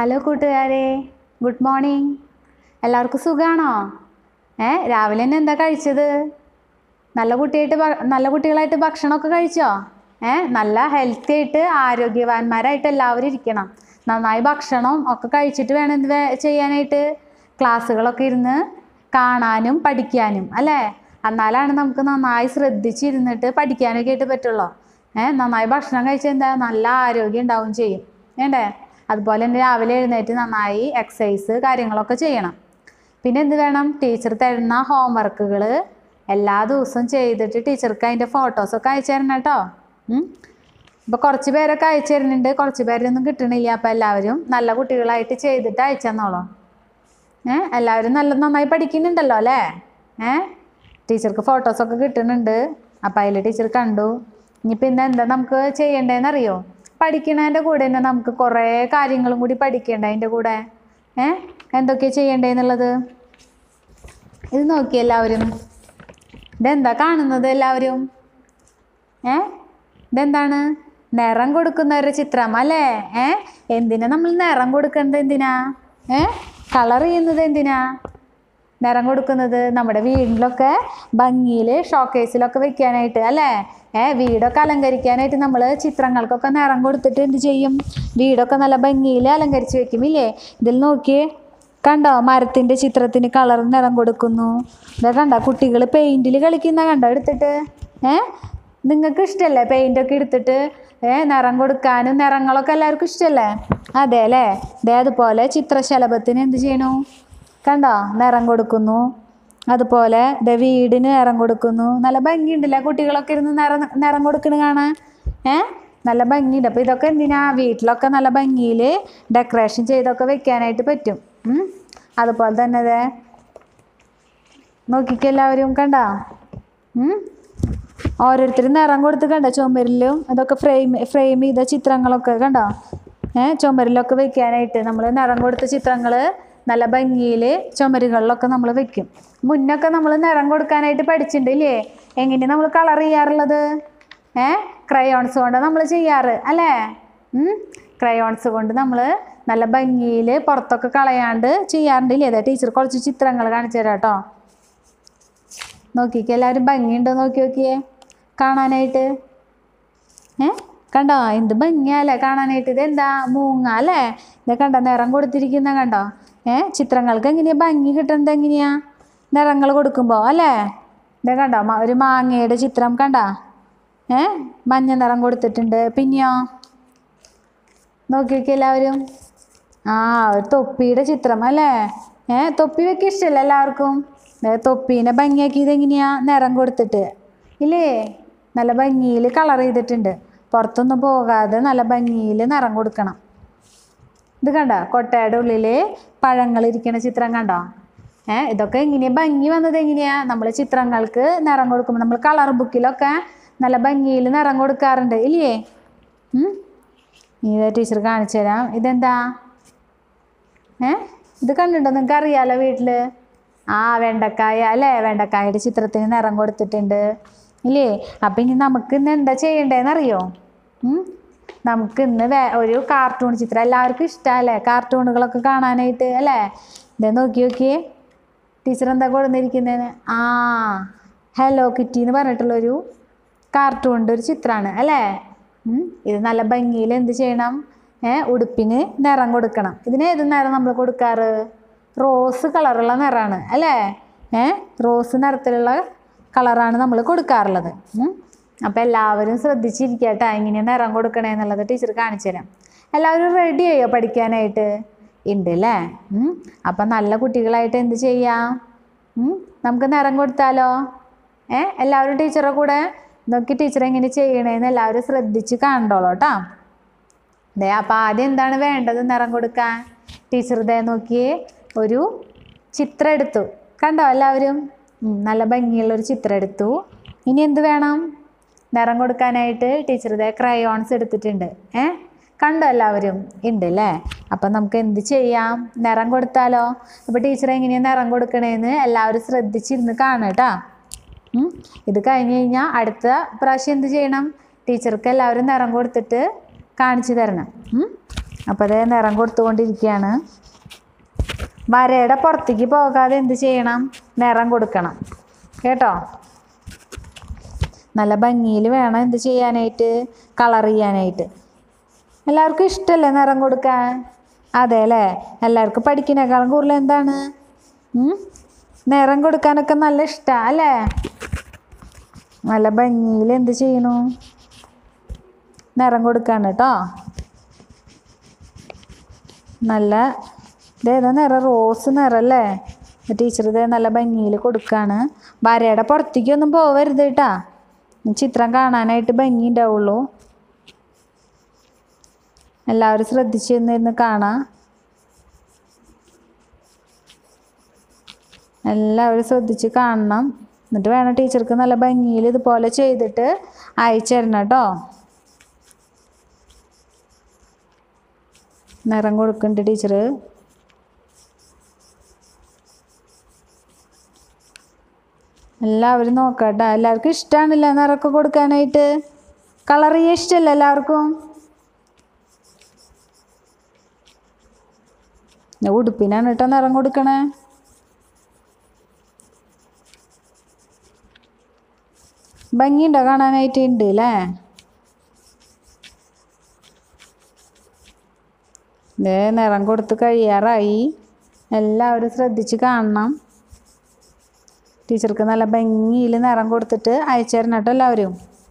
Hello കൂട്ടുകാരെ good morning എല്ലാവർക്കും സുഖമാണോ ഏ രാവിലെ തന്നെ എന്താ കഴിച്ചത് നല്ല കുട്ടിയായിട്ട് ഭ- നല്ല കുട്ടികളായിട്ട് ഭക്ഷണമൊക്കെ കഴിച്ചോ ഏ നല്ല ഹെൽത്തി ആയിട്ട് ആരോഗ്യവാന്മാരായിട്ട് എല്ലാവരും ഇരിക്കണം നന്നായി ഭക്ഷണം ഒക്കെ കഴിച്ചിട്ട് വേണം എന്ത് വേ- ചെയ്യാനായിട്ട് ക്ലാസ്സുകളൊക്കെ ഇരുന്ന് കാണാനും പഠിക്കാനും അല്ലേ എന്നാലാണ് നമുക്ക് നന്നായി ശ്രദ്ധിച്ചിരുന്നിട്ട് പഠിക്കാനൊക്കെ ആയിട്ട് പറ്റുള്ളൂ ഏ നന്നായി ഭക്ഷണം കഴിച്ചാൽ എന്താ നല്ല ആരോഗ്യം ഉണ്ടാവും ചെയ്യും വേണ്ടേ അതുപോലെ തന്നെ രാവിലെ എഴുന്നേറ്റ് നന്നായി എക്സസൈസ് കാര്യങ്ങളൊക്കെ ചെയ്യണം പിന്നെ എന്ത് വേണം ടീച്ചർ തരുന്ന ഹോംവർക്കുകൾ എല്ലാ ദിവസവും ചെയ്തിട്ട് ടീച്ചർക്ക് അതിൻ്റെ ഫോട്ടോസൊക്കെ അയച്ചു തരണം കേട്ടോ ഇപ്പോൾ കുറച്ച് പേരൊക്കെ അയച്ചു തരുന്നുണ്ട് കുറച്ച് പേരൊന്നും കിട്ടണില്ല അപ്പോൾ എല്ലാവരും നല്ല കുട്ടികളായിട്ട് ചെയ്തിട്ട് അയച്ചു തന്നോളൂ ഏ എല്ലാവരും നല്ല നന്നായി പഠിക്കുന്നുണ്ടല്ലോ അല്ലേ ഏ ടീച്ചർക്ക് ഫോട്ടോസൊക്കെ കിട്ടുന്നുണ്ട് അപ്പം അതിൽ ടീച്ചർ കണ്ടു ഇനിയിപ്പോൾ ഇന്ന് എന്താ നമുക്ക് ചെയ്യേണ്ടതെന്ന് അറിയോ പഠിക്കണതിൻ്റെ കൂടെ തന്നെ നമുക്ക് കുറേ കാര്യങ്ങളും കൂടി പഠിക്കേണ്ട അതിൻ്റെ കൂടെ ഏ എന്തൊക്കെയാണ് ചെയ്യേണ്ടതെന്നുള്ളത് ഇത് നോക്കി എല്ലാവരും ഇതെന്താ കാണുന്നത് എല്ലാവരും ഏ ഇതെന്താണ് നിറം കൊടുക്കുന്ന ഒരു ചിത്രം അല്ലേ ഏ എന്തിനാ നമ്മൾ നിറം കൊടുക്കുന്നത് എന്തിനാ ഏ കളർ ചെയ്യുന്നത് എന്തിനാ നിറം കൊടുക്കുന്നത് നമ്മുടെ വീടിലൊക്കെ ഭംഗിയിൽ ഷോക്കേസിലൊക്കെ വെക്കാനായിട്ട് അല്ലേ ഏ വീടൊക്കെ അലങ്കരിക്കാനായിട്ട് നമ്മൾ ചിത്രങ്ങൾക്കൊക്കെ നിറം കൊടുത്തിട്ട് എന്ത് ചെയ്യും വീടൊക്കെ നല്ല ഭംഗിയിൽ അലങ്കരിച്ച് വെക്കും ഇല്ലേ ഇതിൽ നോക്കിയേ കണ്ടോ മരത്തിൻ്റെ ചിത്രത്തിന് കളർ നിറം കൊടുക്കുന്നു ഇതാ കണ്ടോ കുട്ടികൾ പെയിൻറ്റിൽ കളിക്കുന്ന കണ്ടോ എടുത്തിട്ട് ഏ നിങ്ങൾക്ക് ഇഷ്ടമല്ലേ പെയിൻ്റൊക്കെ എടുത്തിട്ട് ഏ നിറം കൊടുക്കാനും നിറങ്ങളൊക്കെ എല്ലാവർക്കും ഇഷ്ടമല്ലേ അതെ അല്ലേ ദേ അതുപോലെ ചിത്രശലഭത്തിന് എന്ത് ചെയ്യണു കണ്ടോ നിറം കൊടുക്കുന്നു അതുപോലെ ദേ വീടിന് നിറം കൊടുക്കുന്നു നല്ല ഭംഗിയുണ്ടല്ലേ കുട്ടികളൊക്കെ ഇരുന്ന് നിറം നിറം കൊടുക്കണ കാണാൻ ഏ നല്ല ഭംഗിയുണ്ട് അപ്പോൾ ഇതൊക്കെ എന്തിനാ വീട്ടിലൊക്കെ നല്ല ഭംഗിയിൽ ഡെക്കറേഷൻ ചെയ്തൊക്കെ വെക്കാനായിട്ട് പറ്റും ഉം. അതുപോലെ തന്നെ ദേ നോക്കിക്കോ എല്ലാവരും കണ്ടോ ഉം. ഓരോരുത്തർ നിറം കൊടുത്ത് കണ്ടോ ചുമരിലും അതൊക്കെ ഫ്രെയിം ഫ്രെയിം ചെയ്ത ചിത്രങ്ങളൊക്കെ കണ്ടോ ഏ ചുമരിലൊക്കെ വെക്കാനായിട്ട് നമ്മൾ നിറം കൊടുത്ത ചിത്രങ്ങൾ നല്ല ഭംഗിയിൽ ചുമരുകളിലൊക്കെ നമ്മൾ വെക്കും മുന്നൊക്കെ നമ്മൾ നിറം കൊടുക്കാനായിട്ട് പഠിച്ചിട്ടുണ്ട് ഇല്ലേ എങ്ങനെയാണ് നമ്മൾ കളർ ചെയ്യാറുള്ളത് ഏ ക്രയോൺസ് കൊണ്ട് നമ്മൾ ചെയ്യാറ് അല്ലേ ക്രയോൺസ് കൊണ്ട് നമ്മൾ നല്ല ഭംഗിയിൽ പുറത്തൊക്കെ കളയാണ്ട് ചെയ്യാറുണ്ട് ഇല്ലേ അതെ ടീച്ചർ കുറച്ച് ചിത്രങ്ങൾ കാണിച്ചു തരാം കേട്ടോ നോക്കിക്കേ എല്ലാവരും ഭംഗിയുണ്ടോ നോക്കി നോക്കിയേ കാണാനായിട്ട് ഏ കണ്ടോ എന്ത് ഭംഗിയല്ലേ കാണാനായിട്ട് ഇതെന്താ മൂങ്ങ അല്ലേ ഇത് കണ്ടോ നിറം കൊടുത്തിരിക്കുന്ന കണ്ടോ ഏ ചിത്രങ്ങൾക്ക് എങ്ങനെയാ ഭംഗി കിട്ടുന്നത് എങ്ങനെയാ നിറങ്ങൾ കൊടുക്കുമ്പോൾ അല്ലേ ഇത് കണ്ടോ മ- ഒരു മാങ്ങയുടെ ചിത്രം കണ്ടോ ഏ മഞ്ഞ നിറം കൊടുത്തിട്ടുണ്ട് പിന്നെയോ നോക്കി നോക്കി എല്ലാവരും ആ ഒരു തൊപ്പിയുടെ ചിത്രം അല്ലേ ഏ തൊപ്പി വെക്കാൻ ഇഷ്ടമല്ല എല്ലാവർക്കും ദേ തൊപ്പീനെ ഭംഗിയാക്കിയത് എങ്ങനെയാ നിറം കൊടുത്തിട്ട് ഇല്ലേ നല്ല ഭംഗിയിൽ കളർ ചെയ്തിട്ടുണ്ട് പുറത്തൊന്നും പോകാതെ നല്ല ഭംഗിയിൽ നിറം കൊടുക്കണം ഇത് കണ്ടോ കൊട്ടയുടെ ഉള്ളിൽ പഴങ്ങൾ ഇരിക്കുന്ന ചിത്രം കണ്ടോ ഏ ഇതൊക്കെ എങ്ങനെയാ ഭംഗി വന്നത് എങ്ങനെയാ നമ്മൾ ചിത്രങ്ങൾക്ക് നിറം കൊടുക്കുമ്പോൾ നമ്മൾ കളർ ബുക്കിലൊക്കെ നല്ല ഭംഗിയിൽ നിറം കൊടുക്കാറുണ്ട് ഇല്ലേ ഉം? ഇത് ടീച്ചർ കാണിച്ചു തരാം ഇതെന്താ ഏ ഇത് കണ്ടിട്ടുണ്ടോ നിങ്ങൾക്ക് അറിയാലോ വീട്ടിൽ ആ വെണ്ടക്കായ അല്ലേ വെണ്ടക്കായയുടെ ചിത്രത്തിന് നിറം കൊടുത്തിട്ടുണ്ട് ഇല്ലേ അപ്പം ഇനി നമുക്ക് ഇന്ന് എന്താ ചെയ്യണ്ടേന്ന് അറിയോ ഉം? നമുക്ക് ഇന്ന് വേ ഒരു കാർട്ടൂൺ ചിത്രം എല്ലാവർക്കും ഇഷ്ടമല്ലേ കാർട്ടൂണുകളൊക്കെ കാണാനായിട്ട് അല്ലേ ഇത് നോക്കി നോക്കിയേ ടീച്ചർ എന്താ കൊടുത്തിരിക്കുന്നതിന് ആ ഹലോ കിറ്റി എന്ന് പറഞ്ഞിട്ടുള്ളൊരു കാർട്ടൂണിൻ്റെ ഒരു ചിത്രമാണ് അല്ലേ ഉം. ഇത് നല്ല ഭംഗിയിൽ എന്ത് ചെയ്യണം ഏ ഉടുപ്പിന് നിറം കൊടുക്കണം ഇതിന് ഏത് നിറം നമ്മൾ കൊടുക്കാറ് റോസ് കളറുള്ള നിറമാണ് അല്ലേ ഏ റോസ് നിറത്തിലുള്ള കളറാണ് നമ്മൾ കൊടുക്കാറുള്ളത് അപ്പോൾ എല്ലാവരും ശ്രദ്ധിച്ചിരിക്കുക കേട്ടോ എങ്ങനെയാണ് നിറം കൊടുക്കണേ എന്നുള്ളത് ടീച്ചർ കാണിച്ചു തരാം എല്ലാവരും റെഡി ആയോ പഠിക്കാനായിട്ട് ഉണ്ട് അല്ലേ അപ്പം നല്ല കുട്ടികളായിട്ട് എന്ത് ചെയ്യാം ഉം? നമുക്ക് നിറം കൊടുത്താലോ ഏ എല്ലാവരും ടീച്ചറെ കൂടെ നോക്കി ടീച്ചർ എങ്ങനെ ചെയ്യണേന്ന് എല്ലാവരും ശ്രദ്ധിച്ച് കണ്ടോളൂ കേട്ടോ ദേ അപ്പം ആദ്യം എന്താണ് വേണ്ടത് നിറം കൊടുക്കാൻ ടീച്ചർ ദേ നോക്കിയേ ഒരു ചിത്രം എടുത്തു കണ്ടോ എല്ലാവരും ഉം, നല്ല ഭംഗിയുള്ള ഒരു ചിത്രം എടുത്തു ഇനി എന്ത് വേണം നിറം കൊടുക്കാനായിട്ട് ടീച്ചർ ദേ ക്രയോൺസ് എടുത്തിട്ടുണ്ട് ഏ കണ്ടോ എല്ലാവരും ഉണ്ട് അല്ലേ അപ്പം നമുക്ക് എന്ത് ചെയ്യാം നിറം കൊടുത്താലോ അപ്പോൾ ടീച്ചർ എങ്ങനെയാണ് നിറം കൊടുക്കണേന്ന് എല്ലാവരും ശ്രദ്ധിച്ചിരുന്ന് കാണും കേട്ടോ ഉം. ഇത് കഴിഞ്ഞ് കഴിഞ്ഞാൽ അടുത്ത പ്രാവശ്യം എന്ത് ചെയ്യണം ടീച്ചർക്ക് എല്ലാവരും നിറം കൊടുത്തിട്ട് കാണിച്ചു തരണം ഉം. അപ്പോൾ അതേ നിറം കൊടുത്തുകൊണ്ടിരിക്കുകയാണ് വരയുടെ പുറത്തേക്ക് പോകാതെ എന്ത് ചെയ്യണം നിറം കൊടുക്കണം കേട്ടോ നല്ല ഭംഗിയിൽ വേണം എന്ത് ചെയ്യാനായിട്ട് കളർ ചെയ്യാനായിട്ട് എല്ലാവർക്കും ഇഷ്ടമല്ലേ നിറം കൊടുക്കാൻ അതെ അല്ലേ എല്ലാവർക്കും പഠിക്കുന്നേക്കാളും കൂടുതൽ എന്താണ് ഉം? നിറം കൊടുക്കാനൊക്കെ നല്ല ഇഷ്ടമാണ് അല്ലേ നല്ല ഭംഗിയിൽ എന്ത് ചെയ്യണു നിറം കൊടുക്കാണ് കേട്ടോ നല്ല ഇതേതാ നിറം റോസ് നിറല്ലേ ടീച്ചർ ഇതേ നല്ല ഭംഗിയിൽ കൊടുക്കാണ് വരയുടെ പുറത്തേക്കൊന്നും പോവരുത് കേട്ടാ ചിത്രം കാണാനായിട്ട് ഭംഗി ഉണ്ടാവുള്ളൂ എല്ലാവരും ശ്രദ്ധിച്ച് നിന്നിരുന്ന് കാണാം എല്ലാവരും ശ്രദ്ധിച്ച് കാണണം എന്നിട്ട് വേണം ടീച്ചർക്ക് നല്ല ഭംഗിയിൽ ഇതുപോലെ ചെയ്തിട്ട് അയച്ചു തരണം കേട്ടോ നിറം കൊടുക്കുന്നുണ്ട് ടീച്ചർ എല്ലാവരും നോക്കട്ടെ എല്ലാവർക്കും ഇഷ്ടമാണില്ല നിറമൊക്കെ കൊടുക്കാനായിട്ട് കളർ ചെയ്യാൻ ഇഷ്ടമല്ല എല്ലാവർക്കും ഇത് ഉടുപ്പിനാണ് കേട്ടോ നിറം കൊടുക്കണേ ഭംഗിയുണ്ടോ കാണാനായിട്ട് ഉണ്ട് അല്ലേ ദേ നിറം കൊടുത്ത് കഴിയാറായി എല്ലാവരും ശ്രദ്ധിച്ച് കാണണം ടീച്ചർക്ക് നല്ല ഭംഗിയിൽ നിറം കൊടുത്തിട്ട് അയച്ചു തരണം കേട്ടോ എല്ലാവരും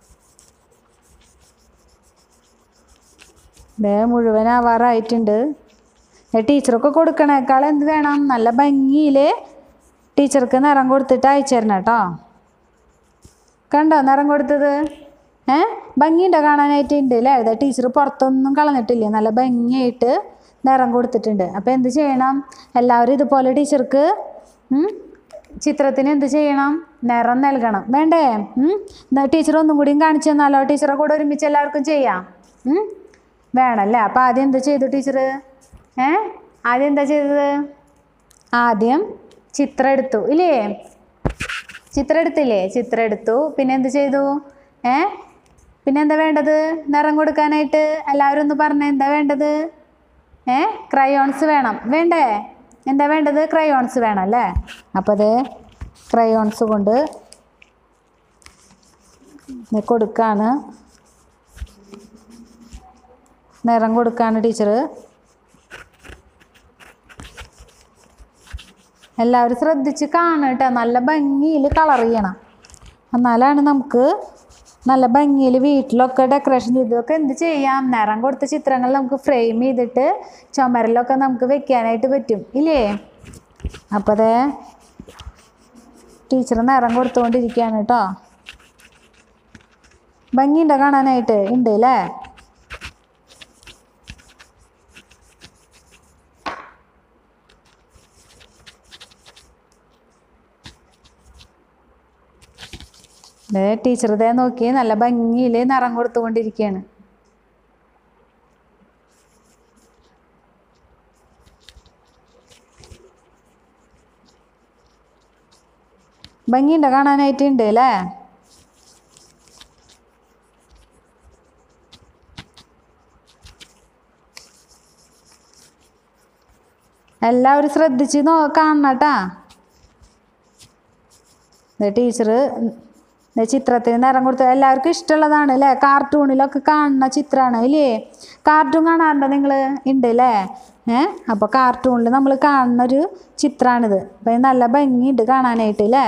ദേ മുഴുവനാവാറായിട്ടുണ്ട് ദേ ടീച്ചർക്ക് കൊടുക്കണേക്കാൾ എന്ത് വേണം നല്ല ഭംഗിയിൽ ടീച്ചർക്ക് നിറം കൊടുത്തിട്ട് അയച്ചു തരണം കേട്ടോ കണ്ടോ നിറം കൊടുത്തത് ഏ ഭംഗിയുണ്ടോ കാണാനായിട്ട് ഉണ്ട് അല്ലേ അതെ ടീച്ചർ പുറത്തൊന്നും കളഞ്ഞിട്ടില്ല നല്ല ഭംഗിയായിട്ട് നിറം കൊടുത്തിട്ടുണ്ട് അപ്പോൾ എന്ത് ചെയ്യണം എല്ലാവരും ഇതുപോലെ ടീച്ചർക്ക് ഉം, ചിത്രത്തിന് എന്ത് ചെയ്യണം നിറം നൽകണം വേണ്ടേ ഉം? എന്നാ ടീച്ചർ ഒന്നും കൂടിയും കാണിച്ചു തന്നാലോ ടീച്ചറെ കൂടെ ഒരുമിച്ച് എല്ലാവർക്കും ചെയ്യാം ഉം? വേണമല്ലേ അപ്പോൾ ആദ്യം എന്താ ചെയ്തു ടീച്ചർ ഏ ആദ്യം എന്താ ചെയ്തത് ആദ്യം ചിത്രം എടുത്തു ഇല്ലേ ചിത്രം എടുത്തില്ലേ ചിത്രം എടുത്തു പിന്നെ എന്ത് ചെയ്തു ഏ പിന്നെ എന്താ വേണ്ടത് നിറം കൊടുക്കാനായിട്ട് എല്ലാവരും ഒന്ന് പറഞ്ഞേ എന്താ വേണ്ടത് ഏ ക്രയോൺസ് വേണം വേണ്ടേ എന്താ വേണ്ടത് ക്രയോൺസ് വേണം അല്ലേ അപ്പോൾ അത് ക്രയോൺസ് കൊണ്ട് ഇത് കൊടുക്കാണ് നിറം കൊടുക്കാണ് ടീച്ചർ എല്ലാവരും ശ്രദ്ധിച്ച് കാണുക കേട്ടോ നല്ല ഭംഗിയിൽ കളർ ചെയ്യണം എന്നാലാണ് നമുക്ക് നല്ല ഭംഗിയിൽ വീട്ടിലൊക്കെ ഡെക്കറേഷൻ ചെയ്തതൊക്കെ എന്ത് ചെയ്യാം നിറം കൊടുത്ത ചിത്രങ്ങൾ നമുക്ക് ഫ്രെയിം ചെയ്തിട്ട് ചുമരിലൊക്കെ നമുക്ക് വെക്കാനായിട്ട് പറ്റും ഇല്ലേ അപ്പോൾ അതേ ടീച്ചർ നിറം കൊടുത്തുകൊണ്ടിരിക്കുകയാണ് കേട്ടോ ഭംഗിയുണ്ടോ കാണാനായിട്ട് ഉണ്ട് അല്ലേ ദേ ടീച്ചർ ദേ നോക്കി നല്ല ഭംഗിയിൽ നിറം കൊടുത്തുകൊണ്ടിരിക്കുകയാണ് ഭംഗിയുണ്ടോ കാണാനായിട്ട് ഉണ്ട് അല്ലേ എല്ലാവരും ശ്രദ്ധിച്ച് നോ കാണണം കേട്ടാ ടീച്ചർ ചിത്രത്തിന് നിറം കൊടുത്ത് എല്ലാവർക്കും ഇഷ്ടമുള്ളതാണ് അല്ലേ കാർട്ടൂണിലൊക്കെ കാണുന്ന ചിത്രമാണ് ഇല്ലേ കാർട്ടൂൺ കാണാറുണ്ടോ നിങ്ങൾ ഉണ്ട് അല്ലേ ഏ അപ്പോൾ കാർട്ടൂണിൽ നമ്മൾ കാണുന്ന ഒരു ചിത്രമാണിത് അപ്പോൾ ഇത് നല്ല ഭംഗിയുണ്ട് കാണാനായിട്ട് അല്ലേ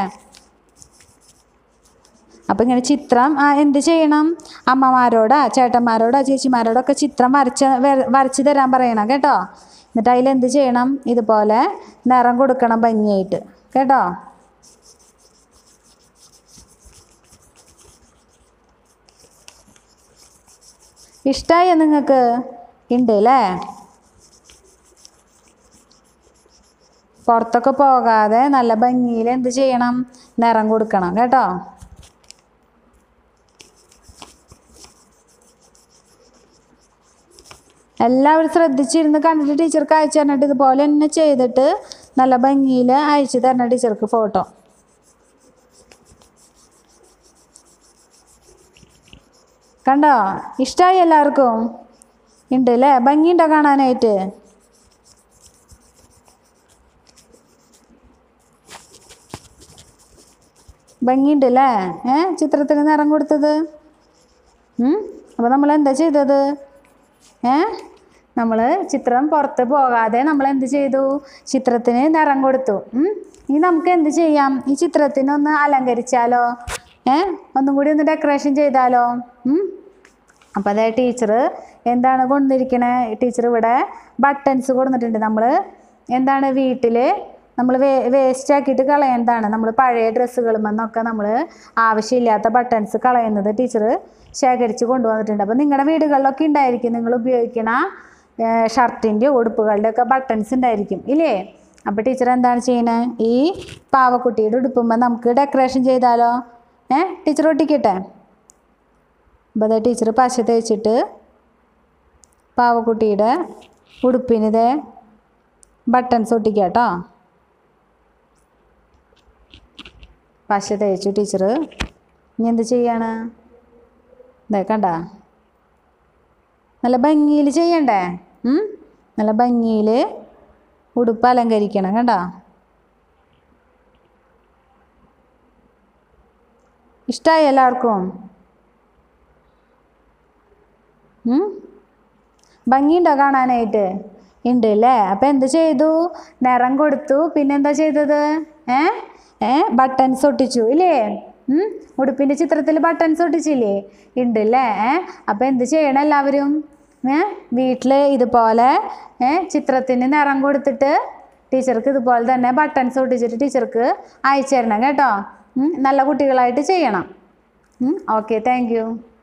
അപ്പോൾ ഇങ്ങനെ ചിത്രം ആ, എന്ത് ചെയ്യണം അമ്മമാരോടാ ചേട്ടന്മാരോടാ ചേച്ചിമാരോടൊക്കെ ചിത്രം വരച്ച വര- വരച്ച് തരാൻ പറയണം കേട്ടോ എന്നിട്ട് അതിൽ എന്ത് ചെയ്യണം ഇതുപോലെ നിറം കൊടുക്കണം ഭംഗിയായിട്ട് കേട്ടോ ഇഷ്ടമായോ നിങ്ങൾക്ക് ഉണ്ട് അല്ലേ പുറത്തൊക്കെ പോകാതെ നല്ല ഭംഗിയിൽ എന്ത് ചെയ്യണം നിറം കൊടുക്കണം കേട്ടോ എല്ലാവരും ശ്രദ്ധിച്ചിരുന്ന് കണ്ടിട്ട് ടീച്ചർക്ക് അയച്ചു തന്നിട്ട് ഇതുപോലെ തന്നെ ചെയ്തിട്ട് നല്ല ഭംഗിയിൽ അയച്ചു തരണം ടീച്ചർക്ക് ഫോട്ടോ കണ്ടോ ഇഷ്ടമായി എല്ലാവർക്കും ഉണ്ട് അല്ലേ ഭംഗിയുണ്ടോ കാണാനായിട്ട് ഭംഗിയുണ്ട് അല്ലേ ഏ ചിത്രത്തിന് നിറം കൊടുത്തത് അപ്പോൾ നമ്മൾ എന്താ ചെയ്തത് ഏ നമ്മൾ ചിത്രം പുറത്ത് പോകാതെ നമ്മൾ എന്ത് ചെയ്തു ചിത്രത്തിന് നിറം കൊടുത്തു ഉം. ഇനി നമുക്ക് എന്ത് ചെയ്യാം ഈ ചിത്രത്തിനൊന്ന് അലങ്കരിച്ചാലോ ഏ ഒന്നും കൂടി ഒന്ന് ഡെക്കറേഷൻ ചെയ്താലോ ഉം. അപ്പോൾ അതേ ടീച്ചർ എന്താണ് കൊണ്ടിരിക്കണേ ടീച്ചർ ഇവിടെ ബട്ടൺസ് കൊടുത്തിട്ടുണ്ട് നമ്മൾ എന്താണ് വീട്ടിൽ നമ്മൾ വേ വേസ്റ്റ് ആക്കിയിട്ട് കളയേണ്ടതാണ് നമ്മൾ പഴയ ഡ്രസ്സുകളുമെന്നൊക്കെ നമ്മൾ ആവശ്യമില്ലാത്ത ബട്ടൺസ് കളയുന്നത് ടീച്ചർ ശേഖരിച്ച് കൊണ്ടുവന്നിട്ടുണ്ട് അപ്പോൾ നിങ്ങളുടെ വീടുകളിലൊക്കെ ഉണ്ടായിരിക്കും നിങ്ങൾ ഉപയോഗിക്കണ ഷർട്ടിൻ്റെ ഉടുപ്പുകളുടെ ഒക്കെ ബട്ടൺസ് ഉണ്ടായിരിക്കും ഇല്ലേ അപ്പോൾ ടീച്ചർ എന്താണ് ചെയ്യണത് ഈ പാവക്കുട്ടിയുടെ ഉടുപ്പുമ്പോൾ നമുക്ക് ഡെക്കറേഷൻ ചെയ്താലോ ഏ ടീച്ചർ ഒട്ടിക്കട്ടെ അപ്പോൾ അതേ ടീച്ചർ പശ തേച്ചിട്ട് പാവക്കുട്ടിയുടെ ഉടുപ്പിന് ഇതേ ബട്ടൺസ് ഒട്ടിക്കുക കേട്ടോ പശ തേച്ചു ടീച്ചർ ഇനി എന്ത് ചെയ്യാണ് ഇതേ കണ്ട നല്ല ഭംഗിയിൽ ചെയ്യണ്ടേ ഉം? നല്ല ഭംഗിയിൽ ഉടുപ്പ് അലങ്കരിക്കണം കണ്ട ഇഷ്ടമായി എല്ലാവർക്കും ഉം? ഭംഗിയുണ്ടോ കാണാനായിട്ട് ഉണ്ട് അല്ലേ അപ്പം എന്ത് ചെയ്തു നിറം കൊടുത്തു പിന്നെന്താ ചെയ്തത് ഏ ഏ ബട്ടൺസ് ഒട്ടിച്ചു ഇല്ലേ ഉം? ഉടുപ്പിൻ്റെ ചിത്രത്തിൽ ബട്ടൺസ് ഒട്ടിച്ചില്ലേ ഉണ്ട് അല്ലേ ഏ അപ്പം എന്ത് ചെയ്യണം എല്ലാവരും ഏ വീട്ടിൽ ഇതുപോലെ ഏ ചിത്രത്തിന് നിറം കൊടുത്തിട്ട് ടീച്ചർക്ക് ഇതുപോലെ തന്നെ ബട്ടൺസ് ഒട്ടിച്ചിട്ട് ടീച്ചർക്ക് അയച്ചു തരണം കേട്ടോ ഉം? നല്ല കുട്ടികളായിട്ട് ചെയ്യണം ഓക്കെ താങ്ക് യു